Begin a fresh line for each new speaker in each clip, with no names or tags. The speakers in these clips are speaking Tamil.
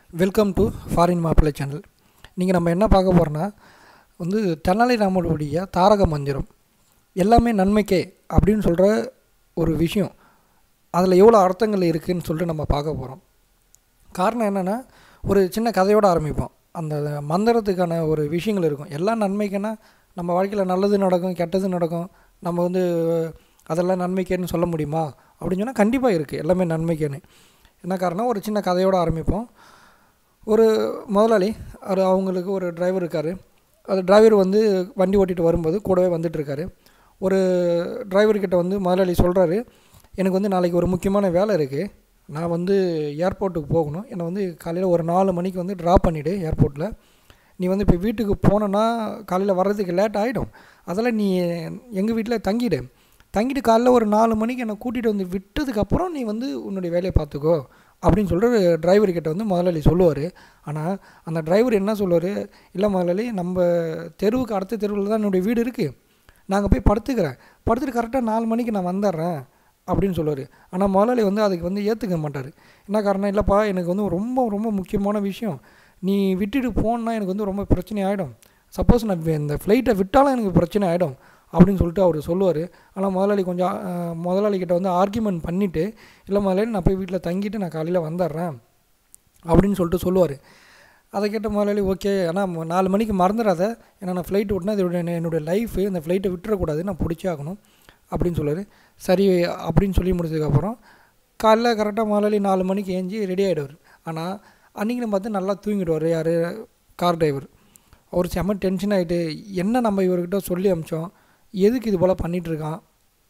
வெல்கம் டு ஃபாரின் மாப்பிள்ளை சேனல் நீங்கள் நம்ம என்ன பார்க்க போகிறோன்னா வந்து தெனாலிராமனுடைய தாரக மந்திரம் எல்லாமே நன்மைக்கே அப்படின்னு சொல்கிற ஒரு விஷயம் அதில் எவ்வளோ அர்த்தங்கள் இருக்குதுன்னு சொல்லிட்டு நம்ம பார்க்க போகிறோம் காரணம் என்னென்னா ஒரு சின்ன கதையோடு ஆரம்பிப்போம் அந்த மந்திரத்துக்கான ஒரு விஷயங்கள் இருக்கும் எல்லாம் நன்மைக்குன்னா நம்ம வாழ்க்கையில் நல்லது நடக்கும் கெட்டது நடக்கும் நம்ம வந்து அதெல்லாம் நன்மைக்கேன்னு சொல்ல முடியுமா அப்படின்னு சொன்னால் கண்டிப்பாக இருக்குது எல்லாமே நன்மைக்கேன்னு என்ன காரணம் ஒரு சின்ன கதையோடு ஆரம்பிப்போம் ஒரு முதலாளி அவர் அவங்களுக்கு ஒரு டிரைவர் இருக்கார் அது டிரைவர் வந்து வண்டி ஓட்டிகிட்டு வரும்போது கூடவே வந்துட்டுருக்காரு ஒரு டிரைவர்கிட்ட வந்து முதலாளி சொல்கிறாரு எனக்கு வந்து நாளைக்கு ஒரு முக்கியமான வேலை இருக்குது நான் வந்து ஏர்போர்ட்டுக்கு போகணும் என்னை வந்து காலையில் ஒரு நாலு மணிக்கு வந்து ட்ராப் பண்ணிவிடு ஏர்போர்ட்டில் நீ வந்து இப்போ வீட்டுக்கு போனோன்னா காலையில் வர்றதுக்கு லேட் ஆகிடும் அதெல்லாம் நீ எங்கள் வீட்டில் தங்கிடு தங்கிட்டு காலைல ஒரு நாலு மணிக்கு என்னை கூட்டிகிட்டு வந்து விட்டதுக்கப்புறம் நீ வந்து உன்னுடைய வேலையை பார்த்துக்கோ அப்படின்னு சொல்லிட்டு டிரைவர்கிட்ட வந்து முதலாளி சொல்லுவார் ஆனால் அந்த டிரைவர் என்ன சொல்லுவார் இல்லை முதலாளி நம்ம தெருவுக்கு அடுத்த தெருவில் தான் என்னுடைய வீடு இருக்குது நாங்கள் போய் படுத்துக்கிறேன் படுத்துட்டு கரெக்டாக நாலு மணிக்கு நான் வந்துடுறேன் அப்படின்னு சொல்லுவார் ஆனால் முதலாளி வந்து அதுக்கு வந்து ஏற்றுக்க மாட்டார் என்ன காரணம் இல்லைப்பா எனக்கு வந்து ரொம்ப ரொம்ப முக்கியமான விஷயம் நீ விட்டுட்டு போனால் எனக்கு வந்து ரொம்ப பிரச்சனை ஆகிடும் சப்போஸ் நான் இந்த ஃப்ளைட்டை விட்டாலும் எனக்கு பிரச்சனை ஆகிடும் அப்படின்னு சொல்லிட்டு அவர் சொல்லுவார் ஆனால் முதலாளி கொஞ்சம் முதலாளிக்கிட்ட வந்து ஆர்கியூமெண்ட் பண்ணிவிட்டு இல்லை முதலாளி நான் போய் வீட்டில் தங்கிட்டு நான் காலையில் வந்துடுறேன் அப்படின்னு சொல்லிட்டு சொல்லுவார் அதை கேட்ட முதலாளி ஓகே ஆனால் நாலு மணிக்கு மறந்துடாத ஏன்னா நான் ஃப்ளைட் விட்டினா இதோட என்னுடைய லைஃபு இந்த ஃப்ளைட்டை விட்டுறக்கூடாது நான் பிடிச்சே ஆகணும் அப்படின்னு சொல்லுவார் சரி அப்படின்னு சொல்லி முடிச்சதுக்கப்புறம் காலைல கரெக்டாக முதலாளி நாலு மணிக்கு ஏஞ்சி ரெடி ஆகிடுவார் ஆனால் அன்றைக்கி பார்த்து நல்லா தூங்கிடுவார் யார் கார் டிரைவர் அவர் செம்ம டென்ஷன் ஆகிட்டு என்ன நம்ம இவர்கிட்ட சொல்லி அமிச்சோம் எதுக்கு இது போல் பண்ணிகிட்ருக்கான்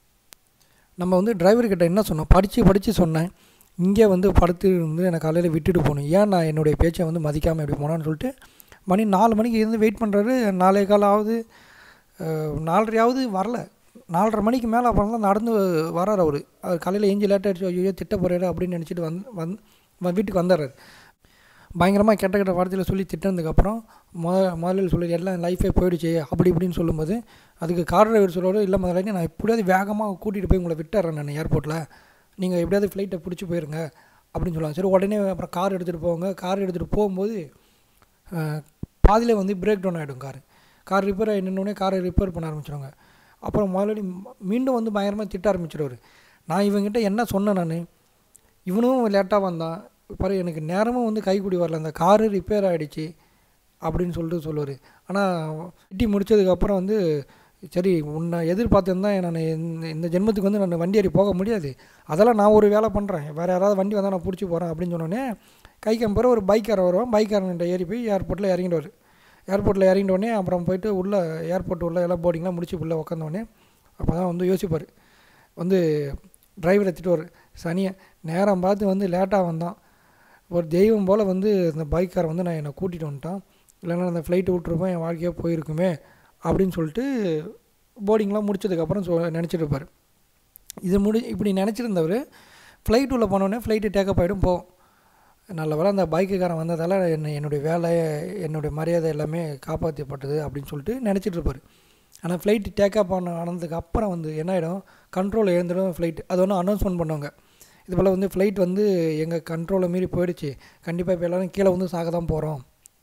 நம்ம வந்து டிரைவர்கிட்ட என்ன சொன்னோம் படித்து படித்து சொன்னேன் இங்கே வந்து படுத்து இருந்து எனக்கு காலையில் விட்டுட்டு போகணும் ஏன் நான் என்னுடைய பேச்சை வந்து மதிக்காமல் எப்படி போனான்னு சொல்லிட்டு மணி நாலு மணிக்கு இருந்து வெயிட் பண்ணுறாரு நாலே கால் ஆகுது நாலரையாவது வரல நாலரை மணிக்கு மேலே அப்புறம் தான் நடந்து வரார் அவர் அவர் காலையில் ஏஞ்சி லேட் ஆகிடுச்சு ஐயோ திட்ட போகிறாரு அப்படின்னு நினச்சிட்டு வந் வந் வீட்டுக்கு வந்துடுறாரு பயங்கரமாக கெட்ட கெட்ட வார்த்தையில் சொல்லி திட்டினதுக்கப்புறம் முத முதலில் சொல்லி எல்லாம் லைஃபே போயிடுச்சு அப்படி இப்படின்னு சொல்லும்போது அதுக்கு கார் டிரைவர் சொல்லுவார் இல்லை முதலாளி நான் எப்படியாவது வேகமாக கூட்டிகிட்டு போய் உங்களை விட்டுறேன் நான் ஏர்போர்ட்டில் நீங்கள் எப்படியாவது ஃப்ளைட்டை பிடிச்சி போயிருங்க அப்படின்னு சொல்லுவாங்க சரி உடனே அப்புறம் கார் எடுத்துகிட்டு போவாங்க கார் எடுத்துகிட்டு போகும்போது பாதியில் வந்து பிரேக் டவுன் ஆகிடும் கார் கார் ரிப்பேர் ஆகி நின்னோடனே காரை ரிப்பேர் பண்ண ஆரம்பிச்சிடுவாங்க அப்புறம் முதலாளி மீண்டும் வந்து பயங்கரமாக திட்ட ஆரம்பிச்சிடுவார் நான் இவங்ககிட்ட என்ன சொன்னேன் நான் இவனும் லேட்டாக வந்தான் பாரு எனக்கு நேரமும் வந்து கைக்கூடி வரல அந்த காரு ரிப்பேர் ஆகிடுச்சு அப்படின்னு சொல்லிட்டு சொல்லுவார் ஆனால் திட்டி முடித்ததுக்கப்புறம் வந்து சரி உன்னை எதிர்பார்த்துருந்தா நான் இந்த இந்த ஜென்மத்துக்கு வந்து நான் வண்டி ஏறி போக முடியாது அதெல்லாம் நான் ஒரு வேலை பண்ணுறேன் வேறு யாராவது வண்டி வந்தால் நான் பிடிச்சி போகிறேன் அப்படின்னு சொன்னோடனே கை கம்பேர் ஒரு பைக்கார வருவான் பைக்காரன்கிட்ட ஏறி போய் ஏர்போர்ட்டில் இறங்கிடுவார் ஏர்போர்ட்டில் இறங்கிட்டோடனே அப்புறம் போயிட்டு உள்ளே ஏர்போர்ட் உள்ள எல்லாம் போர்டிங்லாம் முடிச்சு உள்ளே உட்காந்தோடனே அப்போ தான் வந்து யோசிப்பார் வந்து டிரைவரை திட்டுவார் சனியை நேரம் பார்த்து வந்து லேட்டாக வந்தான் ஒரு தெய்வம் போல் வந்து அந்த பைக்காரை வந்து நான் என்னை கூட்டிகிட்டு வந்துட்டான் இல்லைன்னா அந்த ஃப்ளைட்டு விட்டுருப்பேன் என் வாழ்க்கையாக போயிருக்குமே அப்படின்னு சொல்லிட்டு போர்டிங்லாம் முடிச்சதுக்கப்புறம் சொ நினச்சிட்டு இருப்பார் இது முடி இப்படி நினச்சிருந்தவர் ஃப்ளைட் உள்ளே போனோடனே ஃப்ளைட்டு டேக்கப் ஆகிடும் போகும் நல்ல வேலை அந்த பைக்குக்காரன் வந்ததால் என்ன என்னுடைய வேலை என்னுடைய மரியாதை எல்லாமே காப்பாற்றப்பட்டது அப்படின்னு சொல்லிட்டு நினச்சிட்டு இருப்பார் ஆனால் ஃப்ளைட்டு டேக்கப் ஆன ஆனதுக்கு அப்புறம் வந்து என்ன ஆகிடும் கண்ட்ரோல் எழுந்துடும் ஃப்ளைட் அது ஒன்று அனௌன்ஸ்மெண்ட் பண்ணுவாங்க இது போல் வந்து ஃப்ளைட் வந்து எங்கள் கண்ட்ரோலை மீறி போயிடுச்சு கண்டிப்பாக இப்போ எல்லோரும் கீழே வந்து சாக தான் போகிறோம்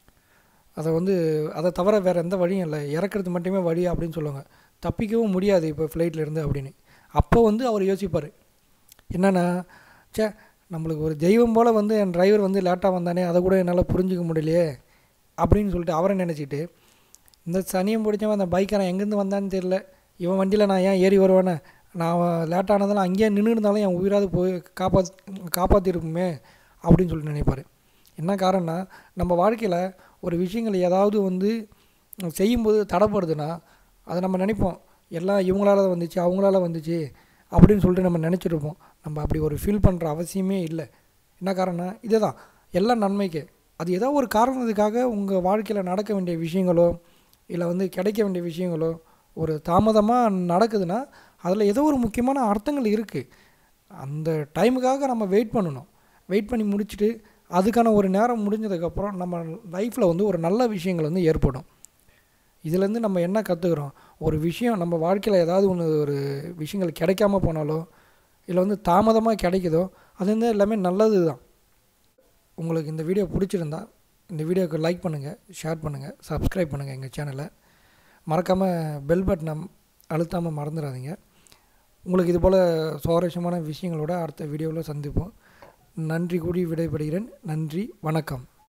அதை வந்து அதை தவிர வேறு எந்த வழியும் இல்லை இறக்குறது மட்டுமே வழி அப்படின்னு சொல்லுவாங்க தப்பிக்கவும் முடியாது இப்போ ஃப்ளைட்லேருந்து அப்படின்னு அப்போ வந்து அவர் யோசிப்பார் என்னென்னா சே நம்மளுக்கு ஒரு தெய்வம் போல் வந்து என் டிரைவர் வந்து லேட்டாக வந்தானே அதை கூட என்னால் புரிஞ்சிக்க முடியலையே அப்படின்னு சொல்லிட்டு அவரை நினச்சிட்டு இந்த சனியம் பிடிச்சவன் அந்த பைக்காரன் எங்கேருந்து வந்தான்னு தெரில இவன் வண்டியில் நான் ஏன் ஏறி வருவேனே நான் லேட்டானதெல்லாம் அங்கேயே நின்று இருந்தாலும் என் உயிராது போய் காப்பாத் காப்பாற்றிருக்குமே அப்படின்னு சொல்லி நினைப்பார் என்ன காரணம்னா நம்ம வாழ்க்கையில் ஒரு விஷயங்கள் ஏதாவது வந்து செய்யும்போது தடைப்படுதுன்னா அதை நம்ம நினைப்போம் எல்லாம் இவங்களால வந்துச்சு அவங்களால வந்துச்சு அப்படின்னு சொல்லிட்டு நம்ம நினச்சிருப்போம் நம்ம அப்படி ஒரு ஃபீல் பண்ணுற அவசியமே இல்லை என்ன காரணம்னா இதே தான் எல்லாம் நன்மைக்கு அது ஏதோ ஒரு காரணத்துக்காக உங்கள் வாழ்க்கையில் நடக்க வேண்டிய விஷயங்களோ இல்லை வந்து கிடைக்க வேண்டிய விஷயங்களோ ஒரு தாமதமாக நடக்குதுன்னா அதில் ஏதோ ஒரு முக்கியமான அர்த்தங்கள் இருக்குது அந்த டைமுக்காக நம்ம வெயிட் பண்ணணும் வெயிட் பண்ணி முடிச்சுட்டு அதுக்கான ஒரு நேரம் முடிஞ்சதுக்கப்புறம் நம்ம லைஃப்பில் வந்து ஒரு நல்ல விஷயங்கள் வந்து ஏற்படும் இதுலேருந்து நம்ம என்ன கற்றுக்குறோம் ஒரு விஷயம் நம்ம வாழ்க்கையில் ஏதாவது ஒன்று ஒரு விஷயங்கள் கிடைக்காம போனாலோ இல்லை வந்து தாமதமாக கிடைக்குதோ அது வந்து எல்லாமே நல்லது தான் உங்களுக்கு இந்த வீடியோ பிடிச்சிருந்தா இந்த வீடியோக்கு லைக் பண்ணுங்கள் ஷேர் பண்ணுங்கள் சப்ஸ்கிரைப் பண்ணுங்கள் எங்கள் சேனலை மறக்காமல் பெல் பட்டனை அழுத்தாமல் மறந்துடாதீங்க உங்களுக்கு இது போல் சுவாரஸ்யமான விஷயங்களோட அடுத்த வீடியோவில் சந்திப்போம் நன்றி கூடி விடைபெறுகிறேன் நன்றி வணக்கம்